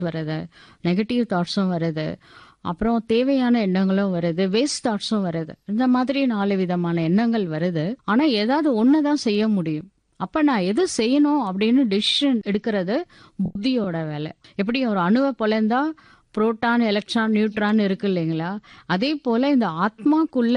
வருது நெகட்டிவ் தாட்ஸும் வருது அப்புறம் தேவையான எண்ணங்களும் வருது வேஸ்ட் தாட்ஸும் வருது இந்த மாதிரி நாலு விதமான எண்ணங்கள் வருது ஆனா ஏதாவது ஒண்ணுதான் செய்ய முடியும் அப்ப நான் எது செய்யணும் அப்படின்னு டிசிஷன் எடுக்கிறது புத்தியோட வேலை எப்படி ஒரு அணுவை பொலந்தா புரோட்டான் எலக்ட்ரான் நியூட்ரான் இருக்கு இல்லைங்களா அதே போல இந்த ஆத்மாக்குள்ள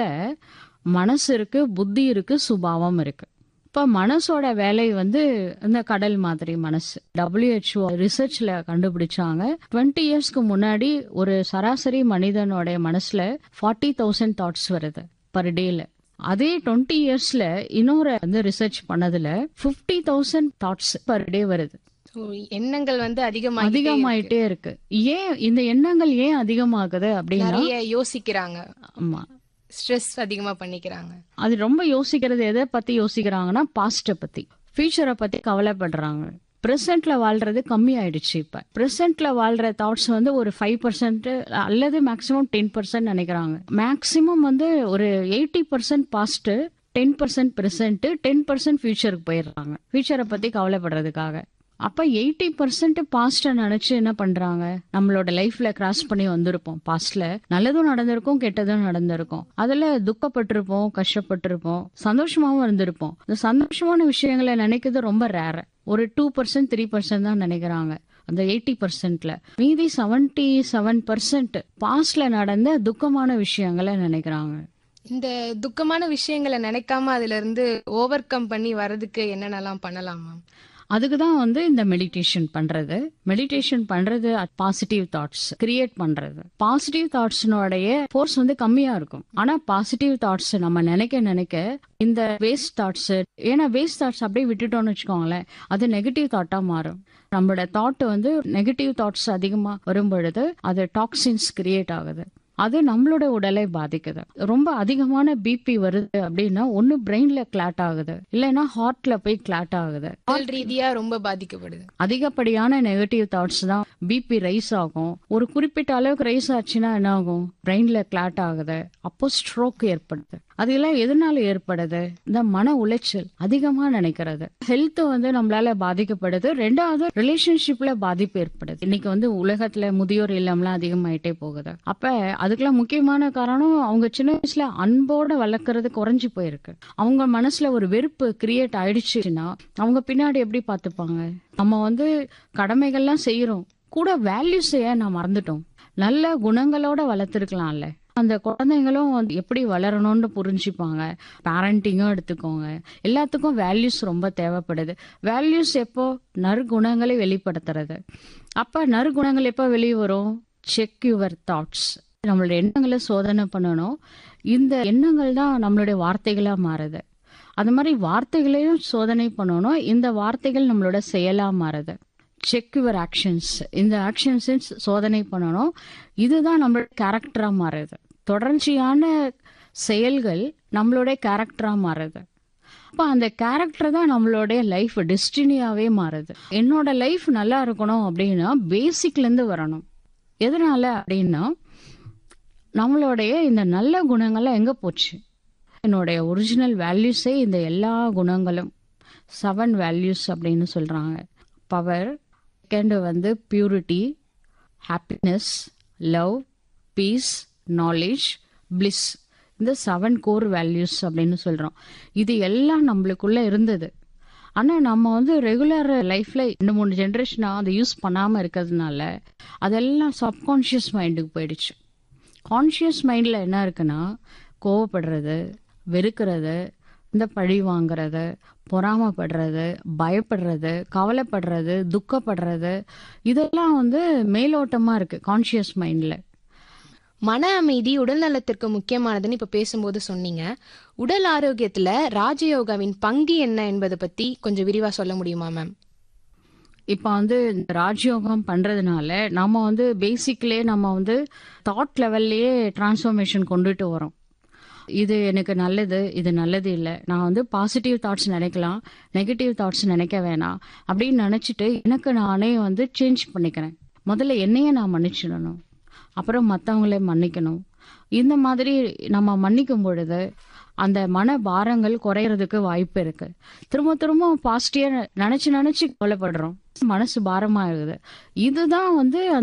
மனசு இருக்கு புத்தி இருக்கு சுபாவம் இருக்கு இப்ப மனசோட வேலை வந்து இந்த கடல் மாதிரி மனசு டபிள்யூஹெச்ஓ ரிசர்ச்ல கண்டுபிடிச்சாங்க டுவெண்ட்டி இயர்ஸ்க்கு முன்னாடி ஒரு சராசரி மனிதனோட மனசுல ஃபார்ட்டி தௌசண்ட் தாட்ஸ் வருது பர் டேல அதே டுவெண்ட்டி இயர்ஸ்ல இன்னொரு வந்து ரிசர்ச் பண்ணதுல fifty thousand thoughts per day வருது So, எண்ணங்கள் வந்து அதிகமாக அதிகமாயிட்டே இருக்கு ஏன் இந்த எண்ணங்கள் ஏன் அதிகமாகுது அப்படின்னா நிறைய யோசிக்கிறாங்க ஆமா ஸ்ட்ரெஸ் அதிகமா பண்ணிக்கிறாங்க அது ரொம்ப யோசிக்கிறது எதை பத்தி யோசிக்கிறாங்கன்னா பாஸ்ட பத்தி ஃபியூச்சரை பத்தி கவலைப்படுறாங்க பிரசன்ட்ல வாழ்றது கம்மி ஆயிடுச்சு இப்ப பிரசன்ட்ல வாழ்ற தாட்ஸ் வந்து ஒரு ஃபைவ் பர்சன்ட் அல்லது மேக்சிமம் டென் பர்சன்ட் நினைக்கிறாங்க மேக்சிமம் வந்து ஒரு eighty percent past ten percent present ten percent ஃபியூச்சருக்கு போயிடுறாங்க ஃபியூச்சரை பத்தி கவலைப்படுறதுக்காக அப்ப எயிட்டி பர்சன்ட் பாஸ்ட நினைச்சு என்ன பண்றாங்க நம்மளோட லைஃப்ல கிராஸ் பண்ணி வந்திருப்போம் பாஸ்ட்ல நல்லதும் நடந்திருக்கும் கெட்டதும் நடந்திருக்கும் அதுல துக்கப்பட்டிருப்போம் கஷ்டப்பட்டிருப்போம் சந்தோஷமாவும் இருந்திருப்போம் இந்த சந்தோஷமான விஷயங்களை நினைக்கிறது ரொம்ப ரேர் ஒரு டூ பர்சன்ட் த்ரீ பர்சன்ட் தான் நினைக்கிறாங்க அந்த எயிட்டி பர்சன்ட்ல மீதி செவன்டி செவன் பர்சன்ட் பாஸ்ட்ல நடந்த துக்கமான விஷயங்களை நினைக்கிறாங்க இந்த துக்கமான விஷயங்களை நினைக்காம அதுல இருந்து ஓவர் கம் பண்ணி வர்றதுக்கு என்னென்னலாம் பண்ணலாம் மேம் அதுக்கு தான் வந்து இந்த மெடிடேஷன் பண்றது மெடிடேஷன் பண்றது பாசிட்டிவ் தாட்ஸ் கிரியேட் பண்றது பாசிட்டிவ் தாட்ஸ்னுடைய ஃபோர்ஸ் வந்து கம்மியா இருக்கும் ஆனா பாசிட்டிவ் தாட்ஸ் நம்ம நினைக்க நினைக்க இந்த வேஸ்ட் தாட்ஸ் ஏன்னா வேஸ்ட் தாட்ஸ் அப்படியே விட்டுட்டோம்னு வச்சுக்கோங்களேன் அது நெகட்டிவ் தாட்டா மாறும் நம்மளோட தாட் வந்து நெகட்டிவ் தாட்ஸ் அதிகமா வரும் பொழுது அது டாக்ஸின்ஸ் கிரியேட் ஆகுது அது நம்மளோட உடலை பாதிக்குது ரொம்ப அதிகமான பிபி வருது அப்படின்னா ஒன்னு பிரெயின்ல கிளாட் ஆகுது இல்லைன்னா ஹார்ட்ல போய் கிளாட் ஆகுது உடல் ரீதியா ரொம்ப பாதிக்கப்படுது அதிகப்படியான நெகட்டிவ் தாட்ஸ் தான் பிபி ரைஸ் ஆகும் ஒரு குறிப்பிட்ட அளவுக்கு ரைஸ் ஆச்சுன்னா என்ன ஆகும் பிரெயின்ல கிளாட் ஆகுது அப்போ ஸ்ட்ரோக் ஏற்படுது அதெல்லாம் எதனால ஏற்படுது இந்த மன உளைச்சல் அதிகமா நினைக்கிறது ஹெல்த் வந்து நம்மளால பாதிக்கப்படுது ரெண்டாவது ரிலேஷன்ஷிப்ல பாதிப்பு ஏற்படுது இன்னைக்கு வந்து உலகத்துல முதியோர் இல்லம்லாம் அதிகமாயிட்டே போகுது அப்ப அதுக்கெல்லாம் முக்கியமான காரணம் அவங்க சின்ன வயசுல அன்போட வளர்க்கறது குறைஞ்சு போயிருக்கு அவங்க மனசுல ஒரு வெறுப்பு கிரியேட் ஆயிடுச்சுன்னா அவங்க பின்னாடி எப்படி பார்த்துப்பாங்க நம்ம வந்து கடமைகள்லாம் செய்யறோம் கூட வேல்யூஸ் ஏன் நான் மறந்துட்டோம் நல்ல குணங்களோட வளர்த்துருக்கலாம்ல அந்த குழந்தைங்களும் வந்து எப்படி வளரணும்னு புரிஞ்சுப்பாங்க பேரண்டிங்கும் எடுத்துக்கோங்க எல்லாத்துக்கும் வேல்யூஸ் ரொம்ப தேவைப்படுது வேல்யூஸ் எப்போ நற்குணங்களை வெளிப்படுத்துறது அப்ப நற்குணங்கள் எப்போ வெளியே வரும் செக் யுவர் தாட்ஸ் நம்மளோட எண்ணங்களை சோதனை பண்ணணும் இந்த எண்ணங்கள் தான் நம்மளுடைய வார்த்தைகளா மாறுது அந்த மாதிரி வார்த்தைகளையும் சோதனை பண்ணணும் இந்த வார்த்தைகள் நம்மளோட செயலா மாறுது செக் யுவர் ஆக்ஷன்ஸ் இந்த ஆக்ஷன்ஸ் சோதனை பண்ணணும் இதுதான் நம்மளோட கேரக்டரா மாறுது தொடர்ச்சியான செயல்கள் நம்மளுடைய கேரக்டரா மாறுது அப்ப அந்த கேரக்டர் தான் நம்மளுடைய லைஃப் டெஸ்டினியாவே மாறுது என்னோட லைஃப் நல்லா இருக்கணும் அப்படின்னா பேசிக்ல இருந்து வரணும் எதனால அப்படின்னா நம்மளுடைய இந்த நல்ல குணங்கள்லாம் எங்க போச்சு என்னுடைய ஒரிஜினல் வேல்யூஸே இந்த எல்லா குணங்களும் செவன் வேல்யூஸ் அப்படின்னு சொல்றாங்க பவர் செகண்ட் வந்து purity happiness love peace knowledge bliss இந்த செவன் கோர் வேல்யூஸ் அப்படின்னு சொல்றோம் இது எல்லாம் நம்மளுக்குள்ள இருந்தது ஆனா நம்ம வந்து ரெகுலர் லைஃப்ல ரெண்டு மூணு ஜென்ரேஷனா அதை யூஸ் பண்ணாம இருக்கிறதுனால அதெல்லாம் சப்கான்ஷியஸ் மைண்டுக்கு போயிடுச்சு கான்ஷியஸ் மைண்ட்ல என்ன இருக்குன்னா கோவப்படுறது வெறுக்கிறது இந்த பழி வாங்குறது பொறாமப்படுறது பயப்படுறது கவலைப்படுறது துக்கப்படுறது இதெல்லாம் வந்து மேலோட்டமா இருக்கு கான்ஷியஸ் மைண்ட்ல மன அமைதி உடல் நலத்திற்கு முக்கியமானதுன்னு இப்ப பேசும்போது சொன்னீங்க உடல் ஆரோக்கியத்துல ராஜயோகாவின் பங்கு என்ன என்பதை பத்தி கொஞ்சம் விரிவா சொல்ல முடியுமா மேம் இப்போ வந்து இந்த ராஜயோகம் பண்றதுனால நம்ம வந்து பேசிக்லயே நம்ம வந்து தாட் லெவல்லையே டிரான்ஸ்ஃபர்மேஷன் கொண்டுட்டு வரோம் இது எனக்கு நல்லது இது நல்லது இல்லை நான் வந்து பாசிட்டிவ் தாட்ஸ் நினைக்கலாம் நெகட்டிவ் தாட்ஸ் நினைக்க வேணாம் அப்படின்னு நினச்சிட்டு எனக்கு நானே வந்து சேஞ்ச் பண்ணிக்கிறேன் முதல்ல என்னையே நான் மன்னிச்சிடணும் அப்புறம் மற்றவங்களே மன்னிக்கணும் இந்த மாதிரி நம்ம மன்னிக்கும் பொழுது அந்த மன பாரங்கள் குறையறதுக்கு வாய்ப்பு இருக்கு திரும்ப திரும்ப பாசிட்டிவா நினைச்சு நினைச்சு கவலைப்படுறோம் மனசு பாரமாகுது இதுதான் வந்து